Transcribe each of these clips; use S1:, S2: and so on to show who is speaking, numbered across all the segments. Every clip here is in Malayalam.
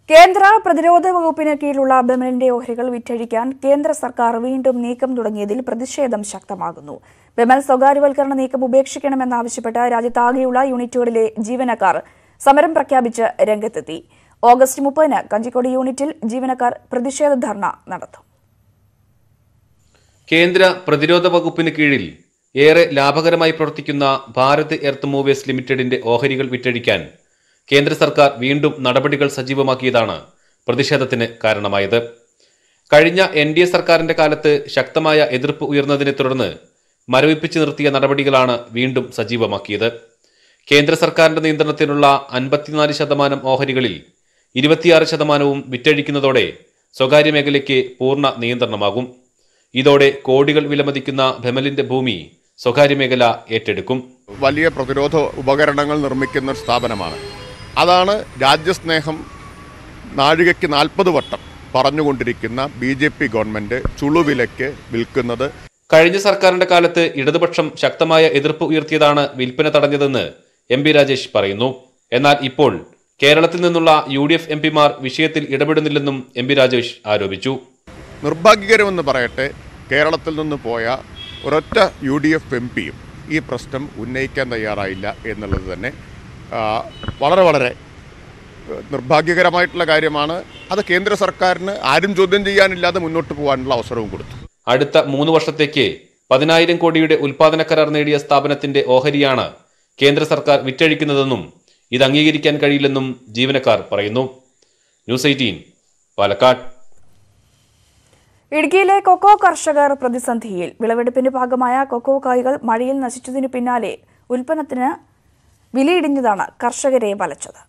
S1: കേന്ദ്ര പ്രതിരോധ വകുപ്പിന് കീഴിലുള്ള ബെമലിന്റെ ഓഹരികൾ വിറ്റഴിക്കാൻ കേന്ദ്ര സർക്കാർ വീണ്ടും നീക്കം തുടങ്ങിയതിൽ പ്രതിഷേധം ശക്തമാകുന്നു ബെമൽ സ്വകാര്യവൽക്കരണ നീക്കം ഉപേക്ഷിക്കണമെന്നാവശ്യപ്പെട്ട് രാജ്യത്താകെയുള്ള യൂണിറ്റുകളിലെ ജീവനക്കാർ സമരം പ്രഖ്യാപിച്ച് രംഗത്തെത്തി ഓഗസ്റ്റ് മുപ്പതിന് കഞ്ചിക്കോട് യൂണിറ്റിൽ ജീവനക്കാർ പ്രതിഷേധ ധർണ നടത്തും
S2: കേന്ദ്ര പ്രതിരോധ വകുപ്പിന് കീഴിൽ ഏറെ ലാഭകരമായി പ്രവർത്തിക്കുന്ന ഭാരത് എർത്ത് മൂവേഴ്സ് ലിമിറ്റഡിന്റെ ഓഹരികൾ വിറ്റഴിക്കാൻ കേന്ദ്ര സർക്കാർ വീണ്ടും നടപടികൾ സജീവമാക്കിയതാണ് പ്രതിഷേധത്തിന് കാരണമായത് കഴിഞ്ഞ എൻ ഡി എ സർക്കാരിന്റെ കാലത്ത് ശക്തമായ എതിർപ്പ് ഉയർന്നതിനെ തുടർന്ന് മരവിപ്പിച്ച് നിർത്തിയ നടപടികളാണ് വീണ്ടും സജീവമാക്കിയത് കേന്ദ്ര സർക്കാരിന്റെ നിയന്ത്രണത്തിലുള്ള അൻപത്തിനാല് ശതമാനം ഓഹരികളിൽ ഇരുപത്തിയാറ് ശതമാനവും വിറ്റഴിക്കുന്നതോടെ സ്വകാര്യ മേഖലയ്ക്ക് പൂർണ്ണ നിയന്ത്രണമാകും ഇതോടെ കോടികൾ വിലമതിക്കുന്ന ഭെമലിന്റെ ഭൂമി സ്വകാര്യ മേഖല ഏറ്റെടുക്കും
S3: വലിയ പ്രതിരോധ ഉപകരണങ്ങൾ നിർമ്മിക്കുന്ന ഒരു സ്ഥാപനമാണ് അതാണ് രാജ്യസ്നേഹം നാഴികയ്ക്ക് നാൽപ്പത് വട്ടം പറഞ്ഞുകൊണ്ടിരിക്കുന്ന ബി ജെ പി ഗവൺമെൻറ് ചുളുവിലയ്ക്ക് വിൽക്കുന്നത്
S2: കഴിഞ്ഞ സർക്കാരിന്റെ കാലത്ത് ഇടതുപക്ഷം ശക്തമായ എതിർപ്പ് ഉയർത്തിയതാണ് വിൽപ്പന തടഞ്ഞതെന്ന് എം പി രാജേഷ് പറയുന്നു എന്നാൽ ഇപ്പോൾ കേരളത്തിൽ നിന്നുള്ള യു ഡി എഫ് എം പിമാർ വിഷയത്തിൽ ഇടപെടുന്നില്ലെന്നും എം പി രാജേഷ് ആരോപിച്ചു
S3: നിർഭാഗ്യകരമെന്ന് പറയട്ടെ കേരളത്തിൽ നിന്ന് പോയ ഒരൊറ്റ യു ഡി എഫ് എം പിയും ഈ പ്രശ്നം ഉന്നയിക്കാൻ തയ്യാറായില്ല എന്നുള്ളത് തന്നെ ആ, വളരെ വളരെ ഏഹ്, നിർഭാഗ്യകരമായിട്ടുള്ള കാര്യമാണ് അത് കേന്ദ്ര സർക്കാരിന് ആരും ചോദ്യം ചെയ്യാനില്ലാതെ മുന്നോട്ട് പോകാനുള്ള അവസരവും കൊടുത്തു
S2: അടുത്ത മൂന്ന് വർഷത്തേക്ക് പതിനായിരം കോടിയുടെ ഉൽപാദന കരാർ നേടിയ സ്ഥാപനത്തിന്റെ ഓഹരിയാണ് കേന്ദ്ര സർക്കാർ വിറ്റഴിക്കുന്നതെന്നും ഇത് അംഗീകരിക്കാൻ കഴിയില്ലെന്നും ജീവനക്കാർ പറയുന്നു ന്യൂസ് എയ്റ്റീൻ പാലക്കാട്
S1: ഇടുക്കിയിലെ കൊക്കോ കർഷകർ പ്രതിസന്ധിയിൽ വിളവെടുപ്പിന്റെ ഭാഗമായ കൊക്കോ കായ്കൾ മഴയിൽ നശിച്ചതിനു പിന്നാലെ ഉൽപ്പന്നത്തിന് വിലയിടിഞ്ഞതാണ് കർഷകരെ വലച്ചത്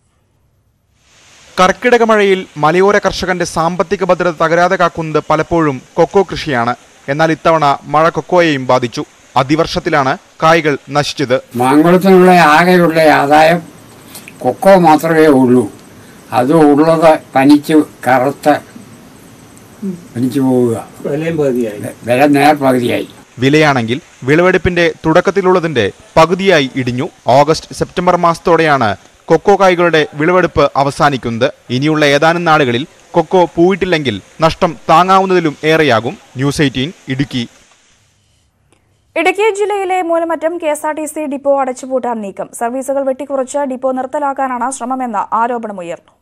S4: കർക്കിടക മഴയിൽ മലയോര കർഷകന്റെ സാമ്പത്തിക ഭദ്രത തകരാതെ കാക്കുന്നത് പലപ്പോഴും കൊക്കോ കൃഷിയാണ് എന്നാൽ ഇത്തവണ മഴ കൊക്കോയെയും ബാധിച്ചു അതിവർഷത്തിലാണ് കായ്കൾ നശിച്ചത്
S5: മാങ്കുളത്തിനുള്ള ആകെയുള്ള ആദായം കൊക്കോ മാത്രമേ ഉള്ളൂ അത് ഉള്ളത് പനിച്ച് കറുത്ത് പനിച്ചു പോവുക വില നേർ പകുതിയായി
S4: വിലയാണെങ്കിൽ വിളവെടുപ്പിന്റെ തുടക്കത്തിലുള്ളതിന്റെ പകുതിയായി ഇടിഞ്ഞു ഓഗസ്റ്റ് സെപ്റ്റംബർ മാസത്തോടെയാണ് കൊക്കോ കായ്കളുടെ വിളവെടുപ്പ് അവസാനിക്കുന്നത് ഇനിയുള്ള ഏതാനും നാളുകളിൽ കൊക്കോ പൂവിട്ടില്ലെങ്കിൽ നഷ്ടം താങ്ങാവുന്നതിലും ഏറെയാകും ന്യൂസ് എയ്റ്റീൻ ഇടുക്കി
S1: ഇടുക്കി ജില്ലയിലെ Moolamattom K S R T C depot അടച്ചുപൂട്ടാൻ നീക്കം സർവീസുകൾ വെട്ടിക്കുറച്ച് ഡിപ്പോ നിർത്തലാക്കാനാണ് ശ്രമമെന്ന ആരോപണമുയർന്നു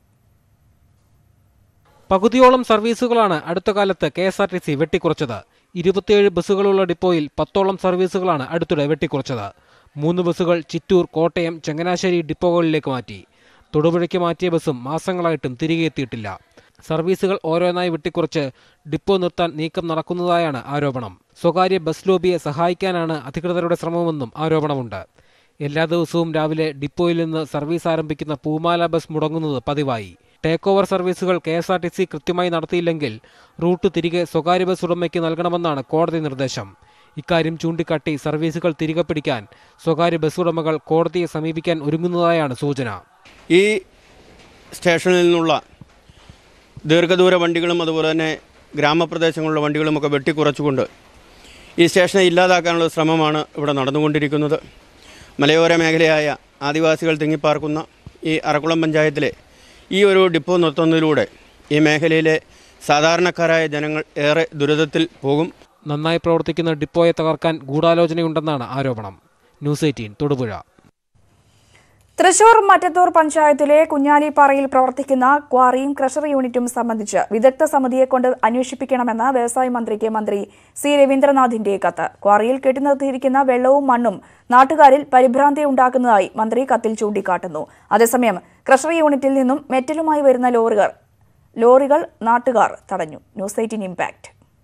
S6: പകുതിയോളം സർവീസുകളാണ് അടുത്ത കാലത്ത് K S R T C വെട്ടിക്കുറച്ചത് ഇരുപത്തിയേഴ് ബസ്സുകളുള്ള ഡിപ്പോയിൽ പത്തോളം സർവീസുകളാണ് അടുത്തിടെ വെട്ടിക്കുറച്ചത് മൂന്ന് ബസ്സുകൾ ചിറ്റൂർ കോട്ടയം ചങ്ങനാശ്ശേരി ഡിപ്പോകളിലേക്ക് മാറ്റി തൊടുപുഴയ്ക്ക് മാറ്റിയ ബസ്സും മാസങ്ങളായിട്ടും തിരികെ എത്തിയിട്ടില്ല സർവീസുകൾ ഓരോന്നായി വെട്ടിക്കുറച്ച് ഡിപ്പോ നിർത്താൻ നീക്കം നടക്കുന്നതായാണ് ആരോപണം സ്വകാര്യ ബസ് ലോബിയെ സഹായിക്കാനാണ് അധികൃതരുടെ ശ്രമമെന്നും ആരോപണമുണ്ട് എല്ലാ ദിവസവും രാവിലെ ഡിപ്പോയിൽ നിന്ന് സർവീസ് ആരംഭിക്കുന്ന പൂമാല ബസ് മുടങ്ങുന്നത് പതിവായി ടേക്ക് ഓവർ സർവീസുകൾ K S R T C കൃത്യമായി നടത്തിയില്ലെങ്കിൽ റൂട്ട് തിരികെ സ്വകാര്യ ബസ് ഉടമയ്ക്ക് നൽകണമെന്നാണ് കോടതി നിർദ്ദേശം ഇക്കാര്യം ചൂണ്ടിക്കാട്ടി സർവീസുകൾ തിരികെ പിടിക്കാൻ സ്വകാര്യ ബസ് ഉടമകൾ കോടതിയെ സമീപിക്കാൻ ഒരുങ്ങുന്നതായാണ് സൂചന
S7: ഈ സ്റ്റേഷനിൽ നിന്നുള്ള ദീർഘദൂര വണ്ടികളും അതുപോലെ തന്നെ ഗ്രാമപ്രദേശങ്ങളിലുള്ള വണ്ടികളുമൊക്കെ വെട്ടിക്കുറച്ചുകൊണ്ട് ഈ സ്റ്റേഷനെ ഇല്ലാതാക്കാനുള്ള ശ്രമമാണ് ഇവിടെ നടന്നുകൊണ്ടിരിക്കുന്നത് മലയോര മേഖലയായ ആദിവാസികൾ തിങ്ങിപ്പാർക്കുന്ന ഈ അറക്കുളം പഞ്ചായത്തിലെ ഈ ഒരു ഡിപ്പോ നിർത്തുന്നതിലൂടെ ഈ മേഖലയിലെ സാധാരണക്കാരായ ജനങ്ങൾ ഏറെ ദുരിതത്തിൽ പോകും
S6: നന്നായി പ്രവർത്തിക്കുന്ന ഡിപ്പോയെ തകർക്കാൻ ഗൂഢാലോചനയുണ്ടെന്നാണ് ആരോപണം ന്യൂസ് എയ്റ്റീൻ തൊടുപുഴ
S1: തൃശൂർ മറ്റത്തൂർ പഞ്ചായത്തിലെ കുഞ്ഞാലിപ്പാറയിൽ പ്രവർത്തിക്കുന്ന ക്വാറിയും ക്രഷർ യൂണിറ്റും സംബന്ധിച്ച് വിദഗ്ധ സമിതിയെ കൊണ്ട് അന്വേഷിപ്പിക്കണമെന്ന് വ്യവസായ മന്ത്രിക്ക് മന്ത്രി സി രവീന്ദ്രനാഥിന്റെ കത്ത് ക്വാറിയിൽ കെട്ടിനിർത്തിയിരിക്കുന്ന വെള്ളവും മണ്ണും നാട്ടുകാരിൽ പരിഭ്രാന്തി ഉണ്ടാക്കുന്നതായി മന്ത്രി കത്തിൽ ചൂണ്ടിക്കാട്ടുന്നു അതേസമയം ക്രഷർ യൂണിറ്റിൽ നിന്നും മെറ്റലുമായി വരുന്ന ലോറികൾ ലോറികൾ നാട്ടുകാർ തടഞ്ഞു ന്യൂസ് എയ്റ്റീൻ ഇമ്പാക്ട്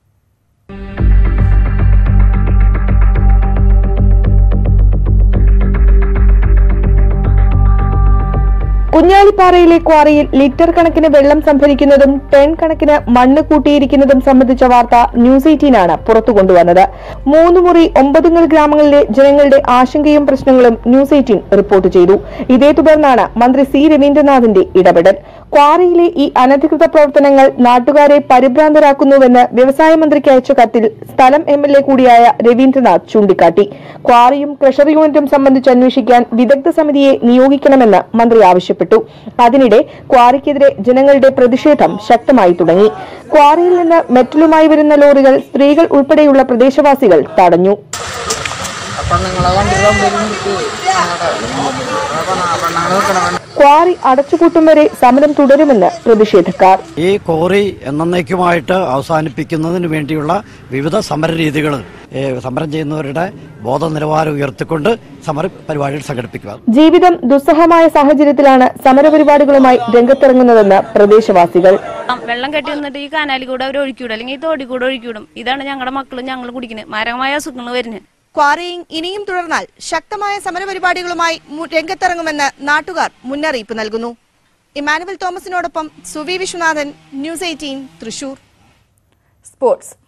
S8: കുഞ്ഞാലിപ്പാറയിലെ ക്വാറിയിൽ ലിറ്റർ കണക്കിന് വെള്ളം സംഭരിക്കുന്നതും ടൺ കണക്കിന് മണ്ണ് കൂട്ടിയിരിക്കുന്നതും സംബന്ധിച്ച വാർത്ത ന്യൂസ് എയ്റ്റീനാണ് പുറത്തു കൊണ്ടുവന്നത് മൂന്ന് മുറി ഒമ്പതുങ്ങൽ ഗ്രാമങ്ങളിലെ ജനങ്ങളുടെ ആശങ്കയും പ്രശ്നങ്ങളും ന്യൂസ് എയ്റ്റീൻ റിപ്പോർട്ട് ചെയ്തു ഇതേ തുടർന്നാണ് മന്ത്രി സി രവീന്ദ്രനാഥിന്റെ ഇടപെടൽ ക്വാറിയിലെ ഈ അനധികൃത പ്രവർത്തനങ്ങൾ നാട്ടുകാരെ പരിഭ്രാന്തരാക്കുന്നുവെന്ന് വ്യവസായ മന്ത്രിക്ക് അയച്ച കത്തിൽ സ്ഥലം എം എൽ എ കൂടിയായ രവീന്ദ്രനാഥ് ചൂണ്ടിക്കാട്ടി ക്വാറിയും ക്രഷർ യൂണിറ്റും സംബന്ധിച്ച് അന്വേഷിക്കാൻ വിദഗ്ധ സമിതിയെ നിയോഗിക്കണമെന്ന് മന്ത്രി ആവശ്യപ്പെട്ടു അതിനിടെ ക്വാറിക്കെതിരെ ജനങ്ങളുടെ പ്രതിഷേധം ശക്തമായി തുടങ്ങി ക്വാറിയിൽ നിന്ന് മെറ്റലുമായി വരുന്ന ലോറികൾ സ്ത്രീകൾ ഉൾപ്പെടെയുള്ള പ്രദേശവാസികൾ തടഞ്ഞു ക്വാറി അടച്ചുപൂട്ടും വരെ സമരം തുടരുമെന്ന് പ്രതിഷേധക്കാർ
S9: ഈ കോറി എന്നേക്കുമായിട്ട് അവസാനിപ്പിക്കുന്നതിന് വേണ്ടിയുള്ള വിവിധ സമര രീതികൾ സമരം ചെയ്യുന്നവരുടെ ബോധ നിലവാരം ഉയർത്തിക്കൊണ്ട് സമര പരിപാടികൾ സംഘടിപ്പിക്കുക
S8: ജീവിതം ദുസ്സഹമായ സാഹചര്യത്തിലാണ് സമരപരിപാടികളുമായി രംഗത്തിറങ്ങുന്നതെന്ന് പ്രദേശവാസികൾ
S10: വെള്ളം കെട്ടി വന്നിട്ട് ഈ കാനാലിൽ കൂടെ അവർ ഒഴുക്കിവിടും അല്ലെങ്കിൽ ഈ തോടിൽ കൂടെ ഒഴുക്കിവിടും ഇതാണ് ഞങ്ങളുടെ മക്കളും ഞങ്ങൾ കുടിക്കുന്നത് മാരകമായ അസുഖങ്ങൾ വരുന്നത്
S11: ക്വാറിയിങ് ഇനിയും തുടർന്നാൽ ശക്തമായ സമരപരിപാടികളുമായി മു- രംഗത്തിറങ്ങുമെന്ന് നാട്ടുകാർ മുന്നറിയിപ്പ് നൽകുന്നു ഇമാനുവൽ തോമസിനോടൊപ്പം Suvi Viswanathan news eighteen Thrissur
S1: sports